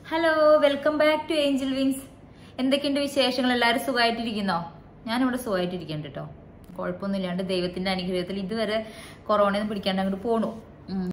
Hello welcome back to Angel Wings എന്തൊക്കെയുണ്ട് വിശേഷങ്ങൾ എല്ലാവരും സുഖമായിട്ടിരിക്കുന്നോ ഞാനിവിടെ സുഖമായിട്ടിരിക്കുന്നുണ്ട് കേട്ടോ കുഴപ്പമൊന്നുമില്ലാണ്ട് ദൈവത്തിന്റെ അനുഗ്രഹത്തിൽ ഇതുവരെ കൊറോണയൊന്നും പിടിക്കാണ്ട് അങ്ങോട്ട് പോണു ഉം.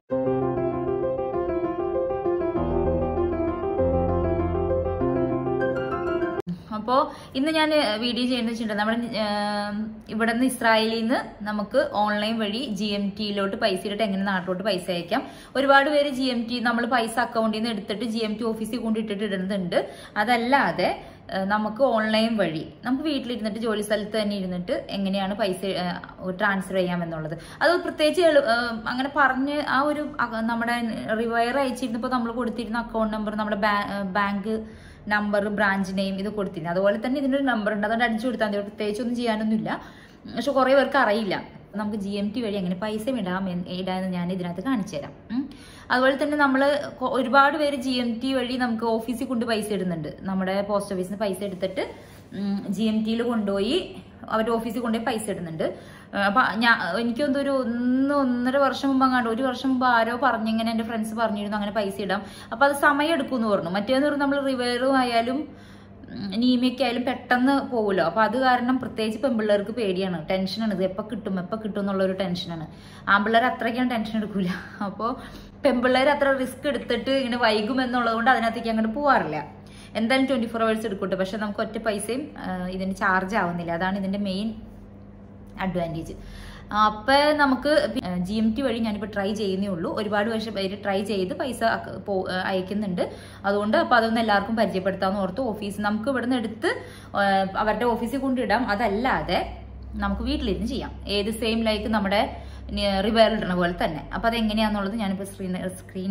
അപ്പോൾ ഇന്ന് ഞാൻ വീഡിയോ ചെയ്യുന്നത് വെച്ചിട്ടുണ്ട് നമ്മുടെ ഏം, ഇവിടെ നിന്ന് ഇസ്രായേലിൽ നിന്ന് നമുക്ക് ഓൺലൈൻ വഴി ജി എം ടിയിലോട്ട് പൈസ ഇട്ടിട്ട് എങ്ങനെ നാട്ടിലോട്ട് പൈസ അയക്കാം ഒരുപാട് പേര് ജി എം ടി നമ്മൾ പൈസ അക്കൗണ്ടിൽ നിന്ന് എടുത്തിട്ട് ജി എം ടി ഓഫീസിൽ കൊണ്ടിട്ടിട്ട് ഇടുന്നുണ്ട് അതല്ലാതെ ഏഹ്, നമുക്ക് ഓൺലൈൻ വഴി നമുക്ക് വീട്ടിലിരുന്നിട്ട് ജോലി സ്ഥലത്ത് തന്നെ ഇരുന്നിട്ട് എങ്ങനെയാണ് പൈസ ട്രാൻസ്ഫർ ചെയ്യാമെന്നുള്ളത് അത് പ്രത്യേകിച്ച് എളു- ഏഹ്, അങ്ങനെ പറഞ്ഞ് ആ ഒരു അക- നമ്മുടെ റിവയർ അയച്ചിരുന്നപ്പോൾ നമ്മൾ കൊടുത്തിരുന്ന അക്കൗണ്ട് നമ്പർ നമ്മുടെ ബാങ്ക് നമ്പർ ബ്രാഞ്ച് നെയിം ഇത് കൊടുത്തിരുന്നു അതുപോലെ തന്നെ ഇതിനൊരു നമ്പർ ഉണ്ട് അതുകൊണ്ട് അടിച്ചു കൊടുത്താൽ മതി പ്രത്യേകിച്ച് ഒന്നും ചെയ്യാനൊന്നുമില്ല പക്ഷെ കുറേ പേർക്ക് അറിയില്ല നമുക്ക് ജി എം ടി വഴി എങ്ങനെ പൈസ ഇടാം എന്ന് ഇടാമെന്ന് ഞാൻ ഇതിനകത്ത് കാണിച്ചു തരാം ഉം. അതുപോലെ തന്നെ നമ്മൾ ഒരുപാട് പേര് ജി എം ടി വഴി നമുക്ക് ഓഫീസിൽ കൊണ്ട് പൈസ ഇടുന്നുണ്ട് നമ്മുടെ പോസ്റ്റ് ഓഫീസിന് പൈസ എടുത്തിട്ട് ജി എം ടിയിൽ കൊണ്ടുപോയി അവരുടെ ഓഫീസിൽ കൊണ്ടുപോയി പൈസ ഇടുന്നുണ്ട് ആ, അപ്പൊ ഞാൻ എനിക്കൊന്നും ഒരു ഒന്ന് ഒന്നര വർഷം മുമ്പ് അങ്ങാണ്ട് ഒരു വർഷം മുമ്പ് ആരോ പറഞ്ഞിങ്ങനെ എന്റെ ഫ്രണ്ട്സ് പറഞ്ഞിരുന്നു അങ്ങനെ പൈസ ഇടാം അപ്പൊ അത് സമയം എടുക്കും എന്ന് പറഞ്ഞു മറ്റേന്ന് പറഞ്ഞാൽ നമ്മൾ റിവയറും ആയാലും നീമിയൊക്കെ ആയാലും പെട്ടെന്ന് പോകുമല്ലോ അപ്പൊ അത് കാരണം പ്രത്യേകിച്ച് പെൺപിള്ളേർക്ക് പേടിയാണ് ടെൻഷനാണ് ഇത് എപ്പോൾ കിട്ടും എപ്പോൾ കിട്ടും എന്നുള്ള ഒരു ടെൻഷനാണ് ആൺപിള്ളേർ അത്രയ്ക്കാണ് ടെൻഷൻ എടുക്കൂല അപ്പോൾ പെൺപിള്ളേർ അത്ര റിസ്ക് എടുത്തിട്ട് ഇങ്ങനെ വൈകും എന്നുള്ളത് കൊണ്ട് അതിനകത്തേക്ക് അങ്ങോട്ട് പോവാറില്ല എന്തായാലും ട്വന്റി ഫോർ അവേഴ്സ് എടുക്കട്ടെ പക്ഷെ നമുക്ക് ഒറ്റ പൈസയും ആ, ഇതിന് ചാർജ് ആവുന്നില്ല അതാണ് ഇതിന്റെ മെയിൻ അഡ്വാൻറ്റേജ് അപ്പൊ നമുക്ക് ജി എം ടി വഴി ഞാനിപ്പോൾ ട്രൈ ചെയ്യുന്നേ ഉള്ളൂ ഒരുപാട് വർഷം പേര് ട്രൈ ചെയ്ത് പൈസ അക്ക- പോ- അയക്കുന്നുണ്ട് അതുകൊണ്ട് അപ്പൊ അതൊന്ന് എല്ലാവർക്കും പരിചയപ്പെടുത്താമെന്ന് ഓർത്ത് ഓഫീസ് നമുക്ക് ഇവിടുന്ന് എടുത്ത് ആ, അവരുടെ ഓഫീസിൽ കൊണ്ടിടാം അതല്ലാതെ നമുക്ക് വീട്ടിലിരുന്ന് ചെയ്യാം ഏത് സെയിം ലൈക്ക് നമ്മുടെ റിവയർ ഇടുന്ന പോലെ തന്നെ അപ്പൊ അതെങ്ങനെയാന്നുള്ളത് ഞാനിപ്പോൾ സ്ക്രീൻ സ്ക്രീൻ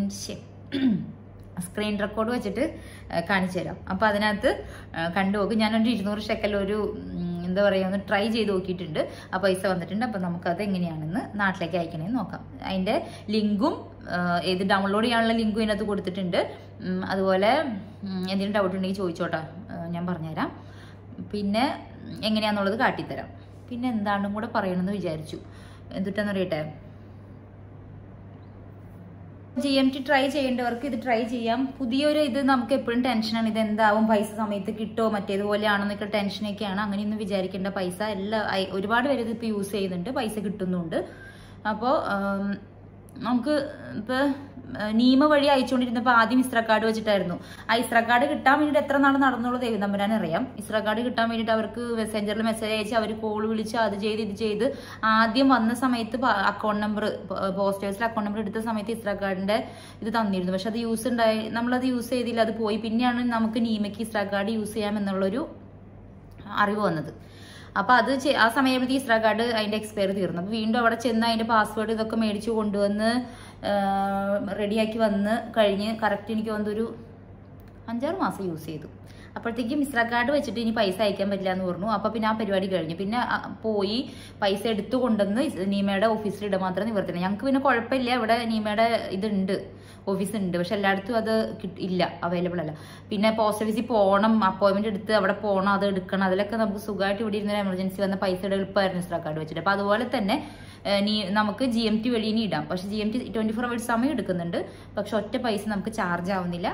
സ്ക്രീൻ റെക്കോർഡ് വെച്ചിട്ട് ആ, കാണിച്ചു തരാം അപ്പൊ അതിനകത്ത് ആ, കണ്ടു നോക്കും ഞാനൊരു ഇരുന്നൂറ് ഷെക്കൽ ഒരു ഉം, എന്താ പറയുക ഒന്ന് ട്രൈ ചെയ്ത് നോക്കിയിട്ടുണ്ട് ആ പൈസ വന്നിട്ടുണ്ട് അപ്പം നമുക്കത് എങ്ങനെയാണെന്ന് നാട്ടിലേക്ക് അയക്കണമെന്ന് നോക്കാം അതിൻ്റെ ലിങ്കും ആ, ഏത് ഡൗൺലോഡ് ചെയ്യാനുള്ള ലിങ്കും ഇതിനകത്ത് കൊടുത്തിട്ടുണ്ട് ഉം, അതുപോലെ ഉം, എന്തെങ്കിലും ഡൗട്ട് ഉണ്ടെങ്കിൽ ചോദിച്ചോട്ടെ ആ, ഞാൻ പറഞ്ഞുതരാം പിന്നെ ഉം, എങ്ങനെയാണെന്നുള്ളത് കാട്ടിത്തരാം പിന്നെ എന്താണ്ടും കൂടെ പറയണമെന്ന് വിചാരിച്ചു എന്തിട്ടെന്ന് അറിയട്ടെ ജി എം ടി ട്രൈ ചെയ്യേണ്ടവർക്ക് ഇത് ട്രൈ ചെയ്യാം പുതിയൊരു ഇത് നമുക്ക് എപ്പോഴും ടെൻഷനാണ് ഇത് എന്താവും പൈസ സമയത്ത് കിട്ടുമോ മറ്റേതുപോലെയാണെന്നൊക്കെ ടെൻഷനൊക്കെയാണ് അങ്ങനെയൊന്നും വിചാരിക്കേണ്ട പൈസ എല്ലാ ഐ- ഒരുപാട് പേര് ഇതിപ്പോൾ യൂസ് ചെയ്യുന്നുണ്ട് പൈസ കിട്ടുന്നുണ്ട് അപ്പോൾ നമുക്ക് ഇപ്പോൾ നീമ വഴി അയച്ചുകൊണ്ടിരുന്നപ്പോൾ ആദ്യം ഇസ്ര കാർഡ് വെച്ചിട്ടായിരുന്നു ആ ഇസ്ര കാർഡ് കിട്ടാൻ വേണ്ടിയിട്ട് എത്ര നാൾ നടന്നുള്ളൂ ദൈവം തമ്പുരാൻ അറിയാം ഇസ്ര കാർഡ് കിട്ടാൻ വേണ്ടിയിട്ട് അവർക്ക് മെസ്സഞ്ചറിൽ മെസ്സേജ് അയച്ച് അവർ കോൾ വിളിച്ച് അത് ചെയ്ത് ഇത് ചെയ്ത് ആദ്യം വന്ന സമയത്ത് അക്കൗണ്ട് നമ്പർ പോസ്റ്റ് ഓഫീസിൽ അക്കൗണ്ട് നമ്പർ എടുത്ത സമയത്ത് ഇസ്ര കാർഡിന്റെ ഇത് തന്നിരുന്നു പക്ഷെ അത് യൂസ് ഉണ്ടായി നമ്മളത് യൂസ് ചെയ്തില്ല അത് പോയി പിന്നെയാണ് നമുക്ക് നീമയ്ക്ക് ഇസ്ര കാർഡ് യൂസ് ചെയ്യാം എന്നുള്ളൊരു അറിവ് വന്നത് അപ്പൊ അത് ചെ- ആ സമയത്ത് ഇസ്ര കാർഡ് അതിന്റെ എക്സ്പയർ തീർന്നു അപ്പൊ വീണ്ടും അവിടെ ചെന്ന് അതിന്റെ പാസ്വേഡ് ഇതൊക്കെ മേടിച്ചു കൊണ്ടുവന്ന് റെഡിയാക്കി വന്ന് കഴിഞ്ഞ് കറക്റ്റ് എനിക്ക് വന്നൊരു അഞ്ചാറ് മാസം യൂസ് ചെയ്തു അപ്പോഴത്തേക്കും മിസ്ര കാർഡ് വെച്ചിട്ട് ഇനി പൈസ അയക്കാൻ പറ്റില്ല എന്ന് പറഞ്ഞു അപ്പൊ പിന്നെ ആ പരിപാടി കഴിഞ്ഞു പിന്നെ ആ, പോയി പൈസ എടുത്തു കൊണ്ടുവന്ന് ഇസ് നീമയുടെ ഓഫീസിൽ ഇടാൻ മാത്രം നിവർത്തില്ല ഞങ്ങൾക്ക് പിന്നെ കുഴപ്പമില്ല ഇവിടെ നീമയുടെ ഇതുണ്ട് ഓഫീസ് ഉണ്ട് പക്ഷെ എല്ലായിടത്തും അത് കിട്ട- ഇല്ല അവൈലബിൾ അല്ല പിന്നെ പോസ്റ്റ് ഓഫീസിൽ പോകണം അപ്പോയിന്റ്മെന്റ് എടുത്ത് അവിടെ പോകണം അത് എടുക്കണം അതിലൊക്കെ നമുക്ക് സുഖമായിട്ട് ഇവിടെ ഇരുന്ന എമർജൻസി വന്ന പൈസയുടെ എളുപ്പമായിരുന്നു മിസ്ര കാർഡ് വെച്ചിട്ട് അപ്പൊ അതുപോലെ തന്നെ ഏഹ്, നീ നമുക്ക് ജി എം ടി വഴി ഇനി ഇടാം പക്ഷെ G M T twenty four hours സമയം എടുക്കുന്നുണ്ട് പക്ഷെ ഒറ്റ പൈസ നമുക്ക് ചാർജ് ആവുന്നില്ല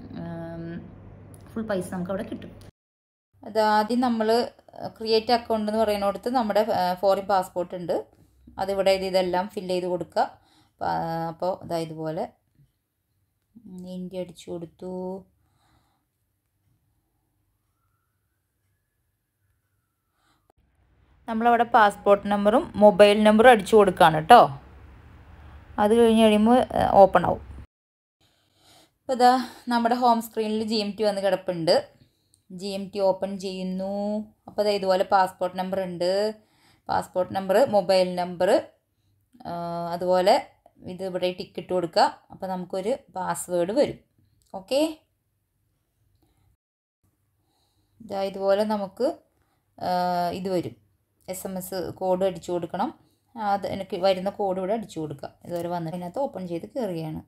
ഫുൾ പൈസ നമുക്ക് അവിടെ കിട്ടും അത് ആദ്യം നമ്മൾ ക്രിയേറ്റ് അക്കൗണ്ട് എന്ന് പറയുന്നിടത്ത് നമ്മുടെ ഫോറിൻ പാസ്പോർട്ട് ഉണ്ട് അതിവിടെ ഇത് ഇതെല്ലാം ഫില്ല് ചെയ്ത് കൊടുക്കുക അപ്പോൾ ഇതാ ഇതുപോലെ ഉം, ഇന്ത്യ അടിച്ചു കൊടുത്തു നമ്മളവിടെ പാസ്പോർട്ട് നമ്പറും മൊബൈൽ നമ്പറും അടിച്ചു കൊടുക്കുകയാണ് കേട്ടോ അത് കഴിഞ്ഞ് കഴിയുമ്പോൾ ഓപ്പൺ ആവും അപ്പോൾ ഇതാ നമ്മുടെ ഹോം സ്ക്രീനിൽ ജി എം ടി വന്ന് കിടപ്പുണ്ട് ജി എം ടി ഓപ്പൺ ചെയ്യുന്നു അപ്പോൾ ഇതാ ഇതുപോലെ പാസ്പോർട്ട് നമ്പർ ഉണ്ട് പാസ്പോർട്ട് നമ്പർ മൊബൈൽ നമ്പർ അതുപോലെ ഇത് ഇവിടെ ടിക്കറ്റ് കൊടുക്കുക അപ്പോൾ നമുക്കൊരു പാസ്വേഡ് വരും ഓക്കെ ഇതാ ഇതുപോലെ നമുക്ക് ആ, ഇത് വരും എസ് എം എസ് കോഡ് അടിച്ചു കൊടുക്കണം അത് എനിക്ക് വരുന്ന കോഡ് ഇവിടെ അടിച്ചു കൊടുക്കുക ഇതുവരെ വന്നിട്ട് അതിനകത്ത് ഓപ്പൺ ചെയ്ത് കയറുകയാണ്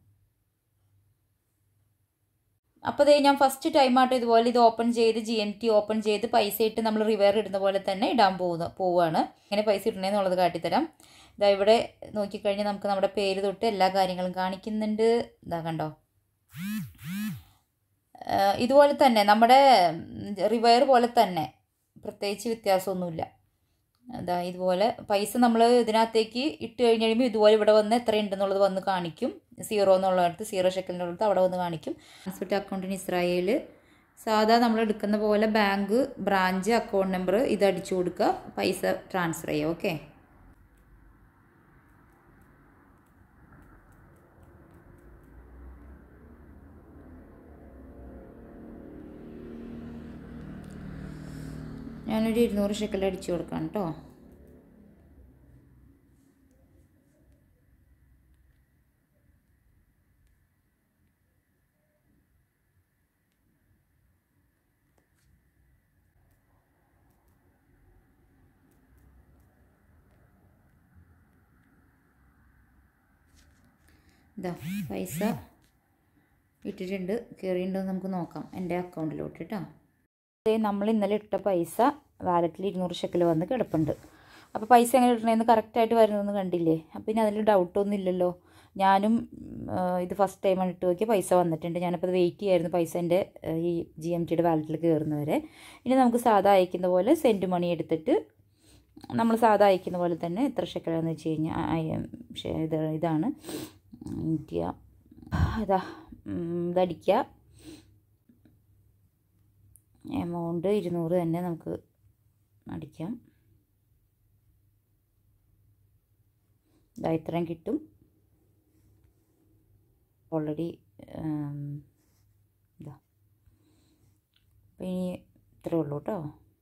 അപ്പോൾ ദേ ഞാൻ ഫസ്റ്റ് ടൈമായിട്ട് ഇതുപോലെ ഇത് ഓപ്പൺ ചെയ്ത് ജി എം ടി ഓപ്പൺ ചെയ്ത് പൈസ ഇട്ട് നമ്മൾ റിവയർ ഇടുന്ന പോലെ തന്നെ ഇടാൻ പോകുന്ന പോവുകയാണ് എങ്ങനെ പൈസ ഇടണേന്നുള്ളത് കാട്ടിത്തരാം ഇതാ ഇവിടെ നോക്കിക്കഴിഞ്ഞാൽ നമുക്ക് നമ്മുടെ പേര് തൊട്ട് എല്ലാ കാര്യങ്ങളും കാണിക്കുന്നുണ്ട് ഇതാ കണ്ടോ ഏഹ് ഇതുപോലെ തന്നെ നമ്മുടെ റിവയർ പോലെ തന്നെ പ്രത്യേകിച്ച് വ്യത്യാസമൊന്നുമില്ല അതാ ഇതുപോലെ പൈസ നമ്മൾ ഇതിനകത്തേക്ക് ഇട്ട് കഴിഞ്ഞ് കഴിയുമ്പോൾ ഇതുപോലെ ഇവിടെ വന്ന് എത്രയുണ്ടെന്നുള്ളത് വന്ന് കാണിക്കും സീറോ എന്നുള്ളിടത്ത് സീറോ ഷെക്കലിൻ്റെ അടുത്ത് അവിടെ വന്ന് കാണിക്കും ട്രാൻസ്ഫർ അക്കൗണ്ടിന് ഇസ്രായേൽ സാധാ നമ്മൾ എടുക്കുന്ന പോലെ ബാങ്ക് ബ്രാഞ്ച് അക്കൗണ്ട് നമ്പർ ഇത് അടിച്ചു കൊടുക്കുക പൈസ ട്രാൻസ്ഫർ ചെയ്യുക ഓക്കെ ഞാനൊരു ഇരുന്നൂറ് ഷെക്കൽ അടിച്ചു കൊടുക്കാം കേട്ടോ ഇതാ പൈസ ഇട്ടിട്ടുണ്ട് കയറിയിട്ടുണ്ടോ നമുക്ക് നോക്കാം എൻ്റെ അക്കൗണ്ടിലോട്ട് കേട്ടോ അതേ നമ്മൾ ഇന്നലെ ഇട്ട പൈസ വാലറ്റിൽ ഇരുന്നൂറ് ഷെക്കൽ വന്ന് കിടപ്പുണ്ട് അപ്പോൾ പൈസ എങ്ങനെ ഇടണമെന്ന് കറക്റ്റായിട്ട് വരുന്നതെന്ന് കണ്ടില്ലേ അപ്പോൾ ഇനി അതിൽ ഡൗട്ടൊന്നും ഇല്ലല്ലോ ഞാനും ആ, ഇത് ഫസ്റ്റ് ടൈമാണ് ഇട്ട് നോക്കിയ പൈസ വന്നിട്ടുണ്ട് ഞാനപ്പോൾ അത് വെയിറ്റ് ചെയ്യായിരുന്നു പൈസ എൻ്റെ ആ, ഈ ജി എം ടിയുടെ വാലറ്റിൽ കയറുന്നവരെ ഇനി നമുക്ക് സാധാ അയക്കുന്ന പോലെ സെൻറ്റ് മണി എടുത്തിട്ട് നമ്മൾ സാധാ അയക്കുന്ന പോലെ തന്നെ എത്ര ഷെക്കലാന്ന് വെച്ച് കഴിഞ്ഞാൽ ആ, ആ, ഷെ- ഇത് ഇതാണ് ഇന്ത്യ അതാ ഉം, ഇതടിക്കുക എമൗണ്ട് ഇരുന്നൂറ് തന്നെ നമുക്ക് അടിക്കാം ഇതാ ഇത്രയും കിട്ടും ഓൾറെഡി ഇതാ അപ്പം ഇനി ഇത്രേ ഉള്ളൂ കേട്ടോ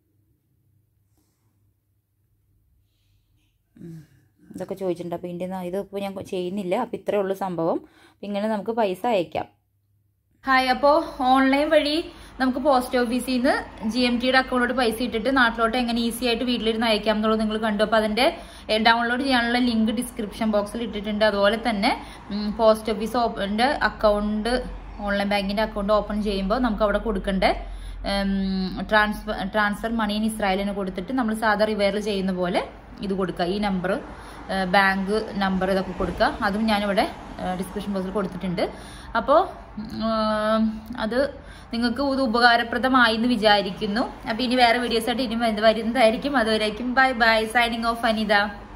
ഇതൊക്കെ ചോദിച്ചിട്ടുണ്ട് അപ്പോൾ ഇതിൻ്റെ ഇതിപ്പോൾ ഞാൻ ചെയ്യുന്നില്ല അപ്പോൾ ഇത്രേ ഉള്ളൂ സംഭവം അപ്പം ഇങ്ങനെ നമുക്ക് പൈസ അയക്കാം ഹായ് അപ്പോൾ ഓൺലൈൻ വഴി നമുക്ക് പോസ്റ്റ് ഓഫീസിൽ നിന്ന് ജി എം ടിയുടെ അക്കൗണ്ടിലോട്ട് പൈസ ഇട്ടിട്ട് നാട്ടിലോട്ട് എങ്ങനെ ഈസി ആയിട്ട് വീട്ടിലിരുന്ന് അയക്കാം എന്നുള്ളത് നിങ്ങൾ കണ്ടു അപ്പോൾ അതിന്റെ ഡൗൺലോഡ് ചെയ്യാനുള്ള ലിങ്ക് ഡിസ്ക്രിപ്ഷൻ ബോക്സിൽ ഇട്ടിട്ടുണ്ട് അതുപോലെ തന്നെ പോസ്റ്റ് ഓഫീസ് ഓപ്പണിന്റെ അക്കൗണ്ട് ഓൺലൈൻ ബാങ്കിന്റെ അക്കൗണ്ട് ഓപ്പൺ ചെയ്യുമ്പോൾ നമുക്ക് അവിടെ കൊടുക്കേണ്ട ട്രാൻസ്ഫർ ട്രാൻസ്ഫർ മണി ഇൻ ഇസ്രായേലിന് കൊടുത്തിട്ട് നമ്മൾ സാധാ റിവയർ ചെയ്യുന്ന പോലെ ഇത് കൊടുക്കുക ഈ നമ്പർ ബാങ്ക് നമ്പർ ഇതൊക്കെ കൊടുക്കുക അതും ഞാനിവിടെ ഡിസ്ക്രിപ്ഷൻ ബോക്സിൽ കൊടുത്തിട്ടുണ്ട് അപ്പോൾ അത് നിങ്ങൾക്ക് ഇത് ഉപകാരപ്രദമായി എന്ന് വിചാരിക്കുന്നു അപ്പോൾ ഇനി വേറെ വീഡിയോസ് ആയിട്ട് ഇനി വരുന്നതായിരിക്കും അതുവരേക്കും bye bye signing off Anitha